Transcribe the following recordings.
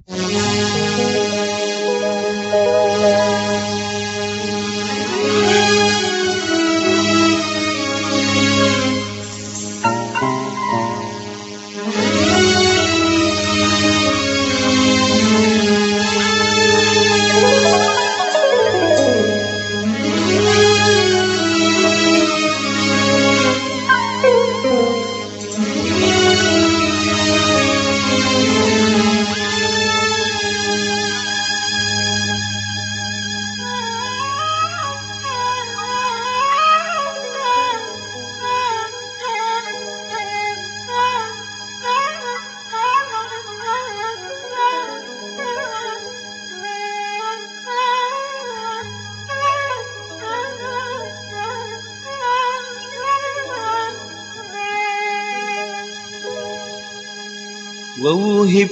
ووهب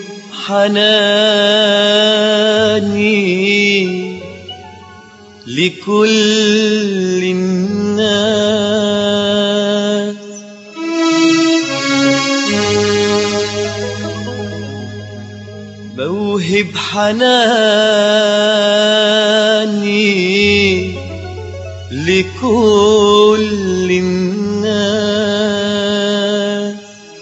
حناني لكل الناس بوهب حناني لكل الناس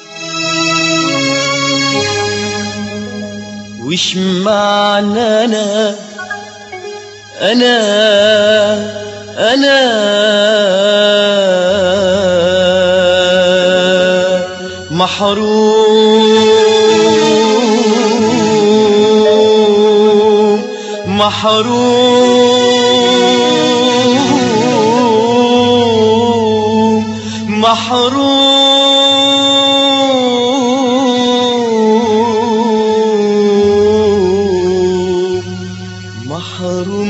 وش معنى انا انا انا محروم محروم محروم محروم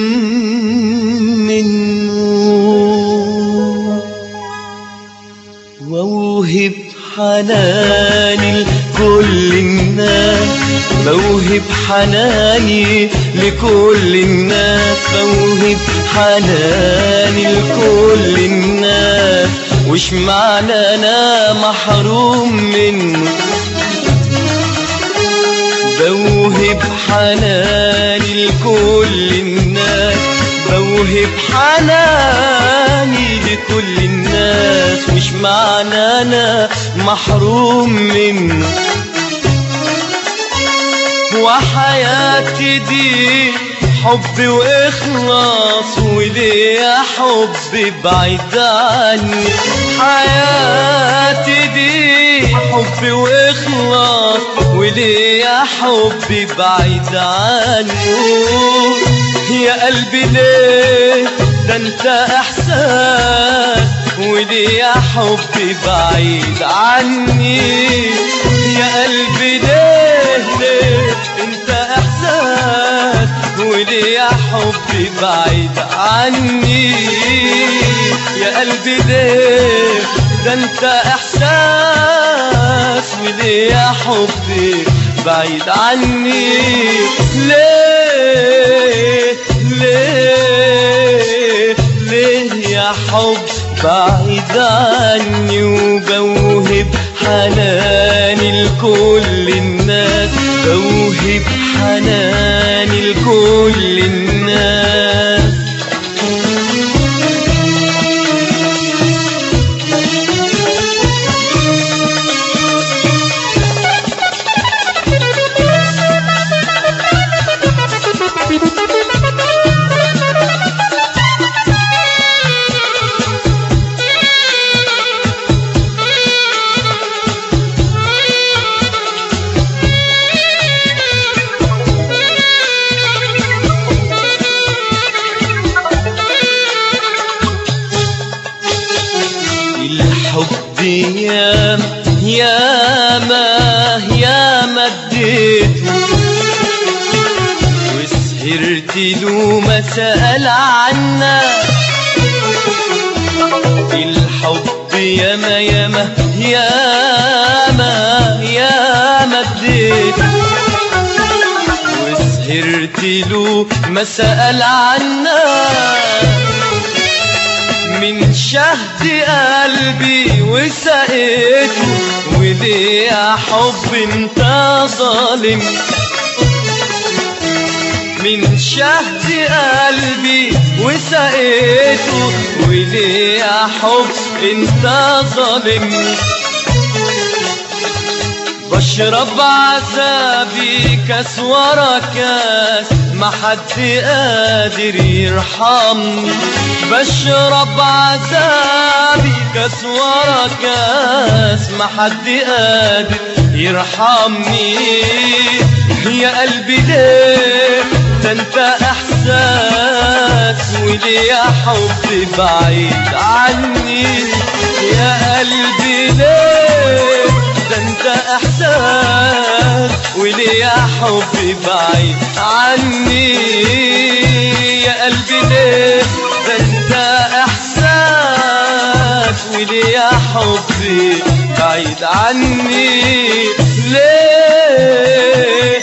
منه ووهب حناني لكل الناس بوهب حناني لكل الناس بوهب حناني لكل الناس وش معنى انا محروم منه بوهب حناني لكل الناس بوهب حناني لكل الناس وش معنى انا محروم منه وحياتي دي حب واخلاص وليه حب بعيد عني حياتي دي حب واخلاص وليه حب بعيد عنه يا قلبي ليه ده انت احساس وليه حب بعيد عني يا قلبي ليه ليه انت احساس وليه يا حبي بعيد عني يا قلبي ليه ده انت احساس وليه يا حبي بعيد عني ليه ليه ليه يا حب بعيد عني وبوهب حناني لكل الناس بوهب حناني لكل الناس الحب يا يا ما يا ما اديته وسهرت له ما سأل عنا الحب يا ما يا ما يا ما يا ما اديته وسهرت له ما سأل عنا من شهد قلبي وسقيته وليه يا حب انت ظالم من شهد قلبي وسقيته وليه يا حب انت ظالمني بشرب عذابي كاس ورا كاس ما حد قادر يرحمني بشرب عذابي كاس ورا كاس ما حد قادر يرحمني يا قلبي ليه ده انت احساس وليه يا حب بعيد عني يا قلبي ليه ده انت احساس وليه يا حب بعيد عني يا قلبي ليه ده انت احساس وليه يا حبي بعيد عني ليه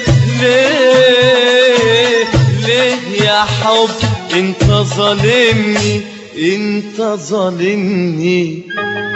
ليه ليه يا حب انت ظالمني انت ظالمني